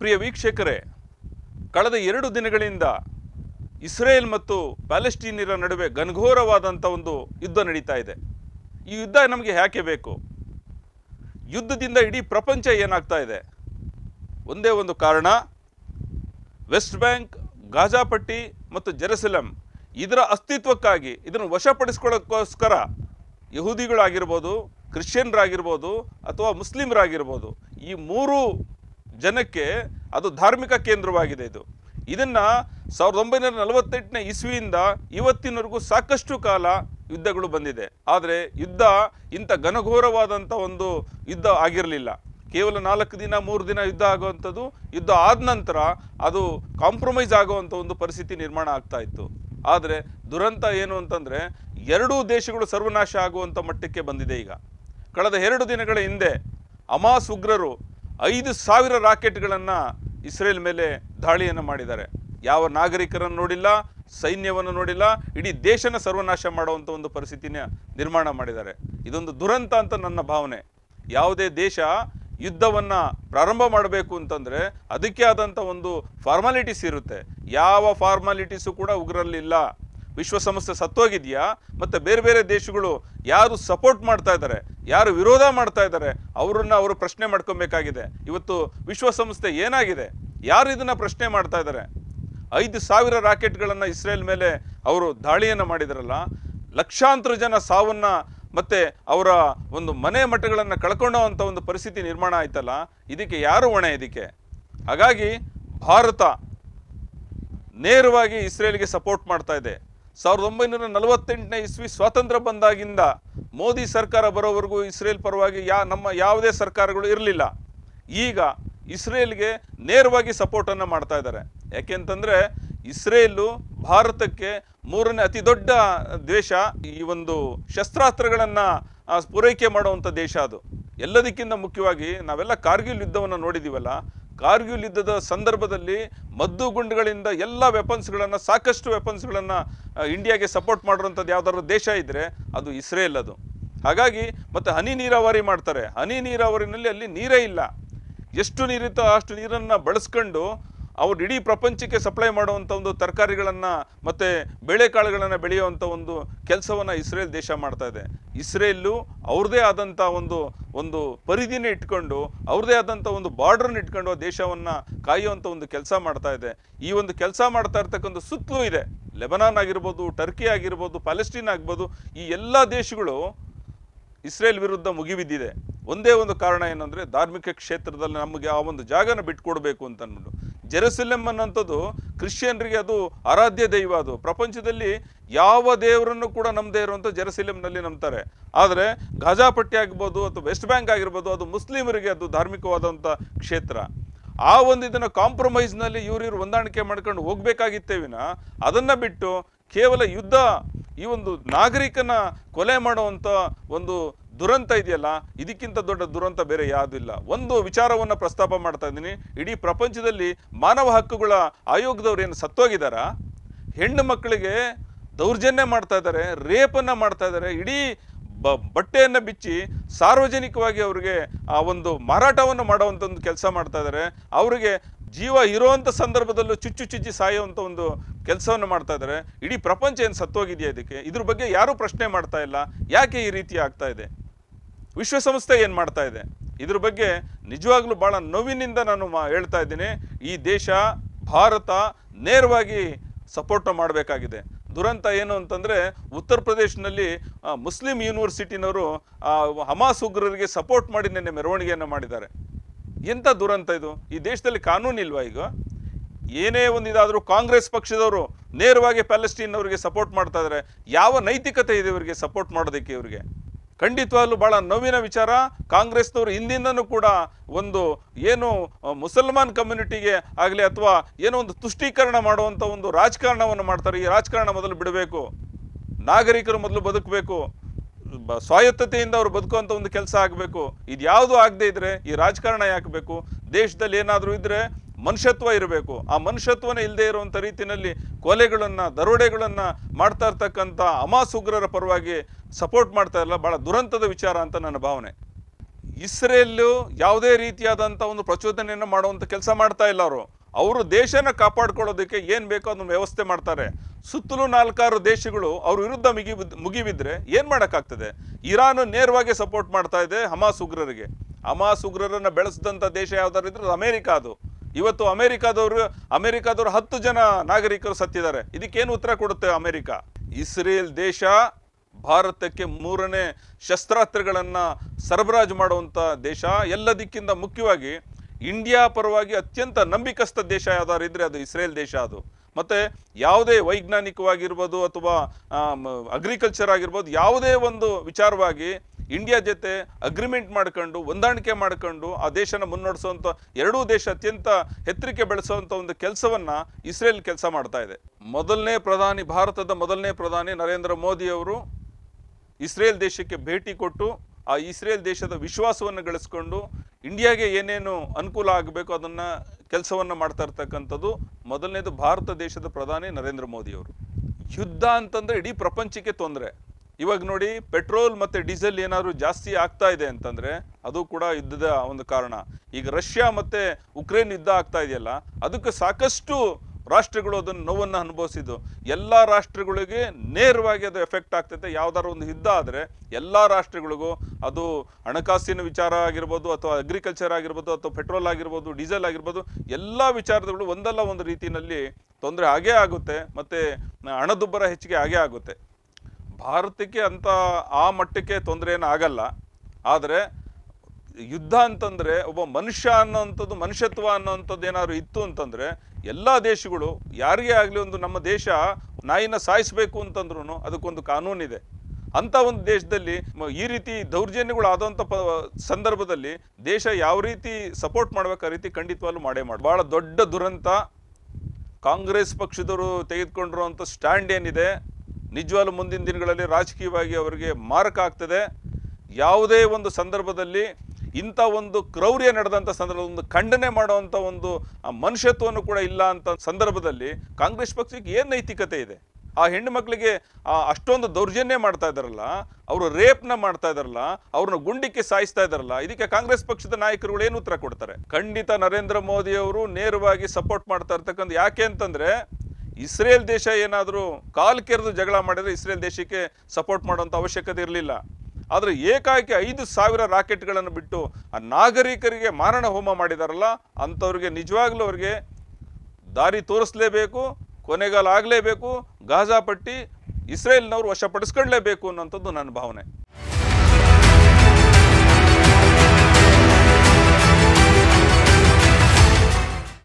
ಪ್ರಿಯ ವೀಕ್ಷಕರೇ ಕಳೆದ ಎರಡು ದಿನಗಳಿಂದ ಇಸ್ರೇಲ್ ಮತ್ತು ಪ್ಯಾಲೆಸ್ಟೀನಿಯರ ನಡುವೆ ಘನಘೋರವಾದಂಥ ಒಂದು ಯುದ್ಧ ನಡೀತಾ ಇದೆ ಈ ಯುದ್ಧ ನಮಗೆ ಯಾಕೆ ಬೇಕು ಯುದ್ಧದಿಂದ ಇಡೀ ಪ್ರಪಂಚ ಏನಾಗ್ತಾ ಇದೆ ಒಂದೇ ಒಂದು ಕಾರಣ ವೆಸ್ಟ್ ಬ್ಯಾಂಕ್ ಗಾಜಾಪಟ್ಟಿ ಮತ್ತು ಜೆರುಸಲಂ ಇದರ ಅಸ್ತಿತ್ವಕ್ಕಾಗಿ ಇದನ್ನು ವಶಪಡಿಸ್ಕೊಳ್ಳೋಕ್ಕೋಸ್ಕರ ಯಹೂದಿಗಳಾಗಿರ್ಬೋದು ಕ್ರಿಶ್ಚಿಯನ್ರಾಗಿರ್ಬೋದು ಅಥವಾ ಮುಸ್ಲಿಮರಾಗಿರ್ಬೋದು ಈ ಮೂರು ಜನಕ್ಕೆ ಅದು ಧಾರ್ಮಿಕ ಕೇಂದ್ರವಾಗಿದೆ ಇದು ಇದನ್ನು ಸಾವಿರದ ಒಂಬೈನೂರ ನಲವತ್ತೆಂಟನೇ ಇಸ್ವಿಯಿಂದ ಇವತ್ತಿನವರೆಗೂ ಸಾಕಷ್ಟು ಕಾಲ ಯುದ್ಧಗಳು ಬಂದಿದೆ ಆದರೆ ಯುದ್ಧ ಇಂಥ ಘನಘೋರವಾದಂಥ ಒಂದು ಯುದ್ಧ ಆಗಿರಲಿಲ್ಲ ಕೇವಲ ನಾಲ್ಕು ದಿನ ಮೂರು ದಿನ ಯುದ್ಧ ಆಗುವಂಥದ್ದು ಯುದ್ಧ ಆದ ನಂತರ ಅದು ಕಾಂಪ್ರಮೈಸ್ ಆಗುವಂಥ ಒಂದು ಪರಿಸ್ಥಿತಿ ನಿರ್ಮಾಣ ಆಗ್ತಾ ಇತ್ತು ಆದರೆ ದುರಂತ ಏನು ಅಂತಂದರೆ ಎರಡೂ ದೇಶಗಳು ಸರ್ವನಾಶ ಆಗುವಂಥ ಮಟ್ಟಕ್ಕೆ ಬಂದಿದೆ ಈಗ ಕಳೆದ ಎರಡು ದಿನಗಳ ಹಿಂದೆ ಅಮಾಸ್ ಉಗ್ರರು ಐದು ಸಾವಿರ ರಾಕೆಟ್ಗಳನ್ನು ಇಸ್ರೇಲ್ ಮೇಲೆ ದಾಳಿಯನ್ನು ಮಾಡಿದ್ದಾರೆ ಯಾವ ನಾಗರಿಕರನ್ನು ನೋಡಿಲ್ಲ ಸೈನ್ಯವನ್ನು ನೋಡಿಲ್ಲ ಇಡೀ ದೇಶನ ಸರ್ವನಾಶ ಮಾಡುವಂಥ ಒಂದು ಪರಿಸ್ಥಿತಿನ ನಿರ್ಮಾಣ ಮಾಡಿದ್ದಾರೆ ಇದೊಂದು ದುರಂತ ಅಂತ ನನ್ನ ಭಾವನೆ ಯಾವುದೇ ದೇಶ ಯುದ್ಧವನ್ನು ಪ್ರಾರಂಭ ಮಾಡಬೇಕು ಅಂತಂದರೆ ಅದಕ್ಕೆ ಆದಂಥ ಒಂದು ಫಾರ್ಮಾಲಿಟೀಸ್ ಇರುತ್ತೆ ಯಾವ ಫಾರ್ಮಾಲಿಟೀಸು ಕೂಡ ಉಗ್ರಲ್ಲಿಲ್ಲ ವಿಶ್ವಸಂಸ್ಥೆ ಸತ್ತೋಗಿದೆಯಾ ಮತ್ತು ಬೇರೆ ಬೇರೆ ದೇಶಗಳು ಯಾರು ಸಪೋರ್ಟ್ ಮಾಡ್ತಾ ಇದ್ದಾರೆ ಯಾರು ವಿರೋಧ ಮಾಡ್ತಾ ಇದ್ದಾರೆ ಅವರನ್ನ ಅವರು ಪ್ರಶ್ನೆ ಮಾಡ್ಕೊಬೇಕಾಗಿದೆ ಇವತ್ತು ವಿಶ್ವಸಂಸ್ಥೆ ಏನಾಗಿದೆ ಯಾರು ಇದನ್ನು ಪ್ರಶ್ನೆ ಮಾಡ್ತಾ ಇದ್ದಾರೆ ಐದು ಸಾವಿರ ರಾಕೆಟ್ಗಳನ್ನು ಇಸ್ರೇಲ್ ಮೇಲೆ ಅವರು ದಾಳಿಯನ್ನು ಮಾಡಿದಾರಲ್ಲ ಲಕ್ಷಾಂತರ ಜನ ಸಾವನ್ನ ಮತ್ತೆ ಅವರ ಒಂದು ಮನೆ ಮಠಗಳನ್ನು ಕಳ್ಕೊಳ್ಳೋವಂಥ ಒಂದು ಪರಿಸ್ಥಿತಿ ನಿರ್ಮಾಣ ಆಯ್ತಲ್ಲ ಇದಕ್ಕೆ ಯಾರು ಹೊಣೆ ಇದಕ್ಕೆ ಹಾಗಾಗಿ ಭಾರತ ನೇರವಾಗಿ ಇಸ್ರೇಲ್ಗೆ ಸಪೋರ್ಟ್ ಮಾಡ್ತಾ ಇದೆ ಸಾವಿರದ ಒಂಬೈನೂರ ನಲವತ್ತೆಂಟನೇ ಇಸ್ವಿ ಸ್ವಾತಂತ್ರ್ಯ ಬಂದಾಗಿಂದ ಮೋದಿ ಸರ್ಕಾರ ಬರೋವರೆಗೂ ಇಸ್ರೇಲ್ ಪರವಾಗಿ ಯಾ ನಮ್ಮ ಯಾವುದೇ ಸರ್ಕಾರಗಳು ಇರಲಿಲ್ಲ ಈಗ ಇಸ್ರೇಲ್ಗೆ ನೇರವಾಗಿ ಸಪೋರ್ಟನ್ನು ಮಾಡ್ತಾ ಇದ್ದಾರೆ ಯಾಕೆಂತಂದರೆ ಇಸ್ರೇಲು ಭಾರತಕ್ಕೆ ಮೂರನೇ ಅತಿ ದೊಡ್ಡ ದೇಶ ಈ ಒಂದು ಶಸ್ತ್ರಾಸ್ತ್ರಗಳನ್ನು ಪೂರೈಕೆ ಮಾಡುವಂಥ ದೇಶ ಅದು ಎಲ್ಲದಕ್ಕಿಂತ ಮುಖ್ಯವಾಗಿ ನಾವೆಲ್ಲ ಕಾರ್ಗಿಲ್ ಯುದ್ಧವನ್ನು ನೋಡಿದ್ದೀವಲ್ಲ ಕಾರ್ಗಿಲ್ ಯುದ್ಧದ ಸಂದರ್ಭದಲ್ಲಿ ಮದ್ದು ಗುಂಡುಗಳಿಂದ ಎಲ್ಲ ವೆಪನ್ಸ್ಗಳನ್ನು ಸಾಕಷ್ಟು ವೆಪನ್ಸ್ಗಳನ್ನು ಇಂಡಿಯಾಗೆ ಸಪೋರ್ಟ್ ಮಾಡಿರುವಂಥದ್ದು ಯಾವ್ದಾದ್ರು ದೇಶ ಇದ್ದರೆ ಅದು ಇಸ್ರೇಲ್ ಅದು ಹಾಗಾಗಿ ಮತ್ತು ಹನಿ ನೀರಾವರಿ ಮಾಡ್ತಾರೆ ಹನಿ ನೀರಾವರಿನಲ್ಲಿ ಅಲ್ಲಿ ನೀರೇ ಇಲ್ಲ ಎಷ್ಟು ನೀರಿತ್ತೋ ಅಷ್ಟು ನೀರನ್ನು ಬಳಸ್ಕೊಂಡು ಅವ್ರು ಇಡೀ ಪ್ರಪಂಚಕ್ಕೆ ಸಪ್ಲೈ ಮಾಡುವಂಥ ಒಂದು ತರಕಾರಿಗಳನ್ನು ಮತ್ತು ಬೇಳೆಕಾಳುಗಳನ್ನು ಬೆಳೆಯುವಂಥ ಒಂದು ಕೆಲಸವನ್ನು ಇಸ್ರೇಲ್ ದೇಶ ಮಾಡ್ತಾ ಇದೆ ಇಸ್ರೇಲು ಅವ್ರದ್ದೇ ಆದಂಥ ಒಂದು ಒಂದು ಪರಿಧಿನ ಇಟ್ಕೊಂಡು ಅವ್ರದ್ದೇ ಆದಂಥ ಒಂದು ಬಾರ್ಡ್ರನ್ನ ಇಟ್ಕೊಂಡು ಆ ದೇಶವನ್ನು ಕಾಯುವಂಥ ಒಂದು ಕೆಲಸ ಮಾಡ್ತಾ ಇದೆ ಈ ಒಂದು ಕೆಲಸ ಮಾಡ್ತಾ ಇರ್ತಕ್ಕಂಥ ಸುತ್ತಲೂ ಇದೆ ಲೆಬನಾನ್ ಆಗಿರ್ಬೋದು ಟರ್ಕಿ ಆಗಿರ್ಬೋದು ಪ್ಯಾಲೆಸ್ಟೀನ್ ಆಗ್ಬೋದು ಈ ಎಲ್ಲ ದೇಶಗಳು ಇಸ್ರೇಲ್ ವಿರುದ್ಧ ಮುಗಿಬಿದ್ದಿದೆ ಒಂದೇ ಒಂದು ಕಾರಣ ಏನಂದರೆ ಧಾರ್ಮಿಕ ಕ್ಷೇತ್ರದಲ್ಲಿ ನಮಗೆ ಆ ಒಂದು ಜಾಗನ ಬಿಟ್ಕೊಡ್ಬೇಕು ಅಂತ ಅಂದ್ಬಿಟ್ಟು ಜೆರುಸಲೆಮ್ ಅನ್ನೋಂಥದ್ದು ಕ್ರಿಶ್ಚಿಯನ್ರಿಗೆ ಅದು ಆರಾಧ್ಯ ದೈವ ಅದು ಪ್ರಪಂಚದಲ್ಲಿ ಯಾವ ದೇವರನ್ನು ಕೂಡ ನಂಬದೇ ಇರುವಂಥ ಜೆರುಸಲೆಮ್ನಲ್ಲಿ ನಂಬ್ತಾರೆ ಆದರೆ ಗಾಜಾಪಟ್ಟಿ ಆಗ್ಬೋದು ಅಥವಾ ವೆಸ್ಟ್ ಬ್ಯಾಂಕ್ ಆಗಿರ್ಬೋದು ಅದು ಮುಸ್ಲಿಮರಿಗೆ ಅದು ಧಾರ್ಮಿಕವಾದಂಥ ಕ್ಷೇತ್ರ ಆ ಒಂದು ಇದನ್ನು ಕಾಂಪ್ರಮೈಸ್ನಲ್ಲಿ ಇವ್ರಿವ್ರು ಹೊಂದಾಣಿಕೆ ಮಾಡ್ಕೊಂಡು ಹೋಗ್ಬೇಕಾಗಿತ್ತೇ ವಿನ ಅದನ್ನು ಬಿಟ್ಟು ಕೇವಲ ಯುದ್ಧ ಈ ಒಂದು ನಾಗರಿಕನ ಕೊಲೆ ಮಾಡುವಂಥ ಒಂದು ದುರಂತ ಇದೆಯಲ್ಲ ಇದಕ್ಕಿಂತ ದೊಡ್ಡ ದುರಂತ ಬೇರೆ ಯಾವುದಿಲ್ಲ ಒಂದು ವಿಚಾರವನ್ನು ಪ್ರಸ್ತಾಪ ಮಾಡ್ತಾ ಇದ್ದೀನಿ ಇಡೀ ಪ್ರಪಂಚದಲ್ಲಿ ಮಾನವ ಹಕ್ಕುಗಳ ಆಯೋಗದವ್ರು ಏನು ಸತ್ತೋಗಿದ್ದಾರಾ ಹೆಣ್ಣು ಮಕ್ಕಳಿಗೆ ದೌರ್ಜನ್ಯ ಮಾಡ್ತಾ ಇದ್ದಾರೆ ರೇಪನ್ನು ಮಾಡ್ತಾ ಇದ್ದಾರೆ ಇಡೀ ಬ ಬಟ್ಟೆಯನ್ನು ಬಿಚ್ಚಿ ಸಾರ್ವಜನಿಕವಾಗಿ ಅವರಿಗೆ ಆ ಒಂದು ಮಾರಾಟವನ್ನು ಮಾಡುವಂಥ ಒಂದು ಕೆಲಸ ಮಾಡ್ತಾ ಇದ್ದಾರೆ ಅವರಿಗೆ ಜೀವ ಇರುವಂಥ ಸಂದರ್ಭದಲ್ಲೂ ಚುಚ್ಚು ಚುಚ್ಚಿ ಸಾಯುವಂಥ ಒಂದು ಕೆಲಸವನ್ನು ಮಾಡ್ತಾ ಇದ್ದಾರೆ ಇಡೀ ಪ್ರಪಂಚ ಏನು ಸತ್ತೋಗಿದೆಯಾ ಇದಕ್ಕೆ ಇದ್ರ ಬಗ್ಗೆ ಯಾರೂ ಪ್ರಶ್ನೆ ಮಾಡ್ತಾ ಇಲ್ಲ ಯಾಕೆ ಈ ರೀತಿ ಆಗ್ತಾ ಇದೆ ವಿಶ್ವಸಂಸ್ಥೆ ಏನು ಮಾಡ್ತಾ ಇದೆ ಇದ್ರ ಬಗ್ಗೆ ನಿಜವಾಗ್ಲೂ ಭಾಳ ನೋವಿನಿಂದ ನಾನು ಮಾ ಹೇಳ್ತಾ ಇದ್ದೀನಿ ಈ ದೇಶ ಭಾರತ ನೇರವಾಗಿ ಸಪೋರ್ಟ್ ಮಾಡಬೇಕಾಗಿದೆ ದುರಂತ ಏನು ಅಂತಂದರೆ ಉತ್ತರ ಪ್ರದೇಶನಲ್ಲಿ ಆ, ಮುಸ್ಲಿಂ ಯೂನಿವರ್ಸಿಟಿನವರು ಆ, ಹಮಾಸ್ ಉಗ್ರರಿಗೆ ಸಪೋರ್ಟ್ ಮಾಡಿ ನಿನ್ನೆ ಮೆರವಣಿಗೆಯನ್ನು ಮಾಡಿದ್ದಾರೆ ಎಂಥ ದುರಂತ ಇದು ಈ ದೇಶದಲ್ಲಿ ಕಾನೂನು ಇಲ್ವಾ ಈಗ ಏನೇ ಒಂದು ಇದಾದರೂ ಕಾಂಗ್ರೆಸ್ ಪಕ್ಷದವರು ನೇರವಾಗಿ ಪ್ಯಾಲೆಸ್ಟೀನ್ ಅವರಿಗೆ ಸಪೋರ್ಟ್ ಮಾಡ್ತಾ ಇದ್ದಾರೆ ಯಾವ ನೈತಿಕತೆ ಇದೆ ಇವರಿಗೆ ಸಪೋರ್ಟ್ ಮಾಡೋದಕ್ಕೆ ಇವರಿಗೆ ಖಂಡಿತವಾಗ್ಲೂ ಭಾಳ ನೋವಿನ ವಿಚಾರ ಕಾಂಗ್ರೆಸ್ನವರು ಹಿಂದಿಂದನೂ ಕೂಡ ಒಂದು ಏನು ಆ, ಮುಸಲ್ಮಾನ್ ಕಮ್ಯುನಿಟಿಗೆ ಆಗಲಿ ಅಥವಾ ಏನೋ ಒಂದು ತುಷ್ಟೀಕರಣ ಮಾಡುವಂಥ ಒಂದು ರಾಜಕಾರಣವನ್ನು ಮಾಡ್ತಾರೆ ಈ ರಾಜಕಾರಣ ಮೊದಲು ಬಿಡಬೇಕು ನಾಗರಿಕರು ಮೊದಲು ಬದುಕಬೇಕು ಬ- ಸ್ವಾಯತ್ತತೆಯಿಂದ ಅವರು ಬದುಕುವಂಥ ಒಂದು ಕೆಲಸ ಆಗಬೇಕು ಇದು ಯಾವುದು ಆಗದೆ ಇದ್ರೆ ಈ ರಾಜಕಾರಣ ಯಾಕೆ ಬೇಕು ದೇಶದಲ್ಲಿ ಏನಾದರೂ ಇದ್ದರೆ ಮನುಷ್ಯತ್ವ ಇರಬೇಕು ಆ ಮನುಷ್ಯತ್ವನೇ ಇಲ್ಲದೆ ಇರುವಂಥ ರೀತಿಯಲ್ಲಿ ಕೊಲೆಗಳನ್ನು ದರೋಡೆಗಳನ್ನು ಮಾಡ್ತಾ ಇರ್ತಕ್ಕಂಥ ಅಮಾಸ್ ಉಗ್ರರ ಪರವಾಗಿ ಸಪೋರ್ಟ್ ಮಾಡ್ತಾ ಇಲ್ಲ ಭಾಳ ದುರಂತದ ವಿಚಾರ ಅಂತ ನನ್ನ ಭಾವನೆ ಇಸ್ರೇಲು ಯಾವುದೇ ರೀತಿಯಾದಂಥ ಒಂದು ಪ್ರಚೋದನೆಯನ್ನು ಮಾಡುವಂಥ ಕೆಲಸ ಮಾಡ್ತಾ ಇಲ್ಲ ಅವರು ಅವರು ದೇಶನ ಕಾಪಾಡ್ಕೊಳ್ಳೋದಕ್ಕೆ ಏನು ಬೇಕೋ ಅದನ್ನ ವ್ಯವಸ್ಥೆ ಮಾಡ್ತಾರೆ ಸುತ್ತಲೂ ನಾಲ್ಕಾರು ದೇಶಗಳು ಅವ್ರ ವಿರುದ್ಧ ಮುಗಿ ಮುಗಿಬಿದ್ರೆ ಏನು ಮಾಡೋಕ್ಕಾಗ್ತದೆ ಇರಾನ್ ನೇರವಾಗಿ ಸಪೋರ್ಟ್ ಮಾಡ್ತಾ ಇದೆ ಹಮಾಸ್ ಉಗ್ರರಿಗೆ ಹಮಾಸ್ ಉಗ್ರರನ್ನ ಬೆಳೆಸಿದಂಥ ದೇಶ ಯಾವ್ದಾದ್ರು ಇದ್ರೆ ಅದು ಅಮೇರಿಕ ಅದು ಇವತ್ತು ಅಮೆರಿಕಾದವರು ಅಮೆರಿಕಾದವರು ಹತ್ತು ಜನ ನಾಗರಿಕರು ಸತ್ತಿದ್ದಾರೆ ಇದಕ್ಕೇನು ಉತ್ತರ ಕೊಡುತ್ತೆ ಅಮೆರಿಕ ಇಸ್ರೇಲ್ ದೇಶ ಭಾರತಕ್ಕೆ ಮೂರನೇ ಶಸ್ತ್ರಾಸ್ತ್ರಗಳನ್ನು ಸರಬರಾಜು ಮಾಡುವಂಥ ದೇಶ ಎಲ್ಲ ದಿಕ್ಕಿಂದ ಮುಖ್ಯವಾಗಿ ಇಂಡಿಯಾ ಪರವಾಗಿ ಅತ್ಯಂತ ನಂಬಿಕಸ್ಥ ದೇಶ ಯಾವ್ದಾದ್ರು ಇದ್ರೆ ಅದು ಇಸ್ರೇಲ್ ದೇಶ ಅದು ಮತ್ತೆ ಯಾವುದೇ ವೈಜ್ಞಾನಿಕವಾಗಿರ್ಬೋದು ಅಥವಾ ಅಗ್ರಿಕಲ್ಚರ್ ಆಗಿರ್ಬೋದು ಯಾವುದೇ ಒಂದು ವಿಚಾರವಾಗಿ ಇಂಡಿಯಾ ಜೊತೆ ಅಗ್ರಿಮೆಂಟ್ ಮಾಡ್ಕೊಂಡು ಹೊಂದಾಣಿಕೆ ಮಾಡ್ಕೊಂಡು ಆ ದೇಶನ ಮುನ್ನಡೆಸುವಂಥ ಎರಡೂ ದೇಶ ಅತ್ಯಂತ ಹೆತ್ತರಿಕೆ ಬೆಳೆಸುವಂಥ ಒಂದು ಕೆಲಸವನ್ನ ಇಸ್ರೇಲ್ ಕೆಲಸ ಮಾಡ್ತಾ ಇದೆ ಮೊದಲನೇ ಪ್ರಧಾನಿ ಭಾರತದ ಮೊದಲನೇ ಪ್ರಧಾನಿ ನರೇಂದ್ರ ಮೋದಿ ಅವರು ಇಸ್ರೇಲ್ ದೇಶಕ್ಕೆ ಭೇಟಿ ಕೊಟ್ಟು ಆ ಇಸ್ರೇಲ್ ದೇಶದ ವಿಶ್ವಾಸವನ್ನು ಗಳಿಸ್ಕೊಂಡು ಇಂಡಿಯಾಗೆ ಏನೇನು ಅನುಕೂಲ ಆಗಬೇಕು ಅದನ್ನ ಕೆಲಸವನ್ನು ಮಾಡ್ತಾ ಇರ್ತಕ್ಕಂಥದ್ದು ಮೊದಲನೇದು ಭಾರತ ದೇಶದ ಪ್ರಧಾನಿ ನರೇಂದ್ರ ಮೋದಿ ಅವರು ಯುದ್ಧ ಅಂತಂದ್ರೆ ಇಡೀ ಪ್ರಪಂಚಕ್ಕೆ ತೊಂದರೆ ಇವಾಗ ನೋಡಿ ಪೆಟ್ರೋಲ್ ಮತ್ತೆ ಡೀಸೆಲ್ ಏನಾದ್ರು ಜಾಸ್ತಿ ಆಗ್ತಾ ಇದೆ ಅಂತಂದ್ರೆ ಅದು ಕೂಡ ಯುದ್ಧದ ಒಂದು ಕಾರಣ ಈಗ ರಷ್ಯಾ ಮತ್ತೆ ಉಕ್ರೇನ್ ಯುದ್ಧ ಆಗ್ತಾ ಇದೆಯಲ್ಲ ಅದಕ್ಕೆ ಸಾಕಷ್ಟು ರಾಷ್ಟ್ರಗಳು ಅದನ್ನು ನೋವನ್ನು ಅನುಭವಿಸಿದ್ದು ಎಲ್ಲ ರಾಷ್ಟ್ರಗಳಿಗೆ ನೇರವಾಗಿ ಅದು ಎಫೆಕ್ಟ್ ಆಗ್ತೈತೆ ಯಾವ್ದಾದ್ರು ಒಂದು ಯುದ್ಧ ಆದರೆ ಎಲ್ಲ ರಾಷ್ಟ್ರಗಳಿಗೂ ಅದು ಹಣಕಾಸಿನ ವಿಚಾರ ಆಗಿರ್ಬೋದು ಅಥವಾ ಅಗ್ರಿಕಲ್ಚರ್ ಆಗಿರ್ಬೋದು ಅಥವಾ ಪೆಟ್ರೋಲ್ ಆಗಿರ್ಬೋದು ಡೀಸೆಲ್ ಆಗಿರ್ಬೋದು ಎಲ್ಲ ವಿಚಾರಗಳು ಒಂದಲ್ಲ ಒಂದು ರೀತಿಯಲ್ಲಿ ತೊಂದರೆ ಆಗೇ ಆಗುತ್ತೆ ಮತ್ತು ಹಣದುಬ್ಬರ ಹೆಚ್ಚಿಗೆ ಆಗೇ ಆಗುತ್ತೆ ಭಾರತಕ್ಕೆ ಅಂತ ಆ ಮಟ್ಟಕ್ಕೆ ತೊಂದರೆ ಏನು ಆಗಲ್ಲ ಆದರೆ ಯುದ್ಧ ಅಂತಂದ್ರೆ ಒಬ್ಬ ಮನುಷ್ಯ ಅನ್ನೋಂಥದ್ದು ಮನುಷ್ಯತ್ವ ಅನ್ನೋಂಥದ್ದು ಏನಾದ್ರು ಇತ್ತು ಅಂತಂದ್ರೆ ಎಲ್ಲ ದೇಶಗಳು ಯಾರಿಗೇ ಆಗಲಿ ಒಂದು ನಮ್ಮ ದೇಶ ನಾಯಿನ ಸಾಯಿಸಬೇಕು ಅಂತಂದ್ರೂ ಅದಕ್ಕೊಂದು ಕಾನೂನಿದೆ ಅಂತ ಒಂದು ದೇಶದಲ್ಲಿ ಮ- ಈ ರೀತಿ ದೌರ್ಜನ್ಯಗಳು ಆದಂಥ ಪ ಸಂದರ್ಭದಲ್ಲಿ ದೇಶ ಯಾವ ರೀತಿ ಸಪೋರ್ಟ್ ಮಾಡ್ಬೇಕು ಆ ರೀತಿ ಖಂಡಿತವಾಗ್ಲೂ ಮಾಡೇ ಮಾಡಿ ಭಾಳ ದೊಡ್ಡ ದುರಂತ ಕಾಂಗ್ರೆಸ್ ಪಕ್ಷದವರು ತೆಗೆದುಕೊಂಡಿರುವಂಥ ಸ್ಟ್ಯಾಂಡ್ ಏನಿದೆ ನಿಜವಾಗ್ಲೂ ಮುಂದಿನ ದಿನಗಳಲ್ಲಿ ರಾಜಕೀಯವಾಗಿ ಅವರಿಗೆ ಮಾರಕ ಆಗ್ತದೆ ಯಾವುದೇ ಒಂದು ಸಂದರ್ಭದಲ್ಲಿ ಇಂಥ ಒಂದು ಕ್ರೌರ್ಯ ನಡೆದಂಥ ಸಂದರ್ಭ ಒಂದು ಖಂಡನೆ ಮಾಡುವಂಥ ಒಂದು ಆ ಮನುಷ್ಯತ್ವವನ್ನು ಕೂಡ ಇಲ್ಲ ಅಂತ ಸಂದರ್ಭದಲ್ಲಿ ಕಾಂಗ್ರೆಸ್ ಪಕ್ಷಕ್ಕೆ ಏನು ನೈತಿಕತೆ ಇದೆ ಆ ಹೆಣ್ಣು ಮಕ್ಕಳಿಗೆ ಆ ಅಷ್ಟೊಂದು ದೌರ್ಜನ್ಯ ಮಾಡ್ತಾ ಇದ್ದಾರಲ್ಲ ಅವರು ರೇಪ್ನ ಮಾಡ್ತಾ ಇದ್ದಾರಲ್ಲ ಅವ್ರನ್ನ ಗುಂಡಿಕ್ಕೆ ಸಾಯಿಸ್ತಾ ಇದ್ದಾರಲ್ಲ ಇದಕ್ಕೆ ಕಾಂಗ್ರೆಸ್ ಪಕ್ಷದ ನಾಯಕರುಗಳು ಏನು ಉತ್ತರ ಕೊಡ್ತಾರೆ ಖಂಡಿತ ನರೇಂದ್ರ ಮೋದಿ ಅವರು ನೇರವಾಗಿ ಸಪೋರ್ಟ್ ಮಾಡ್ತಾ ಇರ್ತಕ್ಕಂಥ ಯಾಕೆ ಅಂತಂದ್ರೆ ಇಸ್ರೇಲ್ ದೇಶ ಏನಾದರೂ ಕಾಲ್ ಕೆರೆದು ಜಗಳ ಮಾಡಿದ್ರೆ ಇಸ್ರೇಲ್ ದೇಶಕ್ಕೆ ಸಪೋರ್ಟ್ ಮಾಡುವಂಥ ಅವಶ್ಯಕತೆ ಇರಲಿಲ್ಲ ಆದರೆ ಏಕಾಏಕಿ ಐದು ಸಾವಿರ ರಾಕೆಟ್ಗಳನ್ನು ಬಿಟ್ಟು ಆ ನಾಗರಿಕರಿಗೆ ಮಾರಣ ಹೋಮ ಮಾಡಿದಾರಲ್ಲ ಅಂಥವ್ರಿಗೆ ನಿಜವಾಗ್ಲೂ ಅವ್ರಿಗೆ ದಾರಿ ತೋರಿಸ್ಲೇಬೇಕು ಕೊನೆಗಾಲ ಆಗಲೇಬೇಕು ಗಾಜಾ ಪಟ್ಟಿ ಇಸ್ರೇಲ್ನವ್ರು ವಶಪಡಿಸ್ಕೊಳ್ಳೇಬೇಕು ಅನ್ನೋಂಥದ್ದು ನನ್ನ ಭಾವನೆ